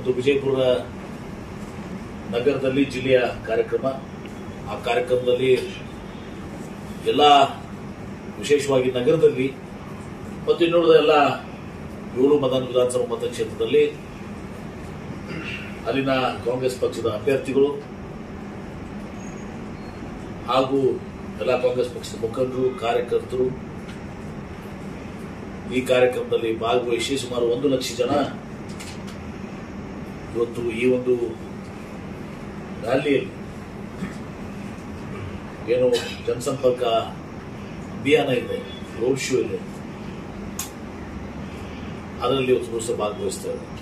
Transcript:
ಒಂದು ವಿಜಯಪುರ ನಗರದಲ್ಲಿ ಜಿಲ್ಲೆಯ ಕಾರ್ಯಕ್ರಮ ಆ ಕಾರ್ಯಕ್ರಮದಲ್ಲಿ ಎಲ್ಲ ವಿಶೇಷವಾಗಿ ನಗರದಲ್ಲಿ ಮತ್ತು ಇನ್ನುಳಿದ ಎಲ್ಲ ಏಳು ಮದನ ವಿಧಾನಸಭಾ ಮತಕ್ಷೇತ್ರದಲ್ಲಿ ಅಲ್ಲಿನ ಕಾಂಗ್ರೆಸ್ ಪಕ್ಷದ ಅಭ್ಯರ್ಥಿಗಳು ಹಾಗೂ ಎಲ್ಲ ಕಾಂಗ್ರೆಸ್ ಪಕ್ಷದ ಮುಖಂಡರು ಕಾರ್ಯಕರ್ತರು ಈ ಕಾರ್ಯಕ್ರಮದಲ್ಲಿ ಭಾಗವಹಿಸಿ ಸುಮಾರು ಒಂದು ಲಕ್ಷ ಜನ ಇವತ್ತು ಈ ಒಂದು ರ್ಯಾಲಿಯಲ್ಲಿ ಏನು ಜನಸಂಪರ್ಕ ಅಭಿಯಾನ ಇದೆ ರೋಡ್ ಶೋ ಇದೆ ಅದರಲ್ಲಿ ಇವತ್ತು ದಿವಸ ಭಾಗವಹಿಸ್ತಾ ಇದ್ದಾರೆ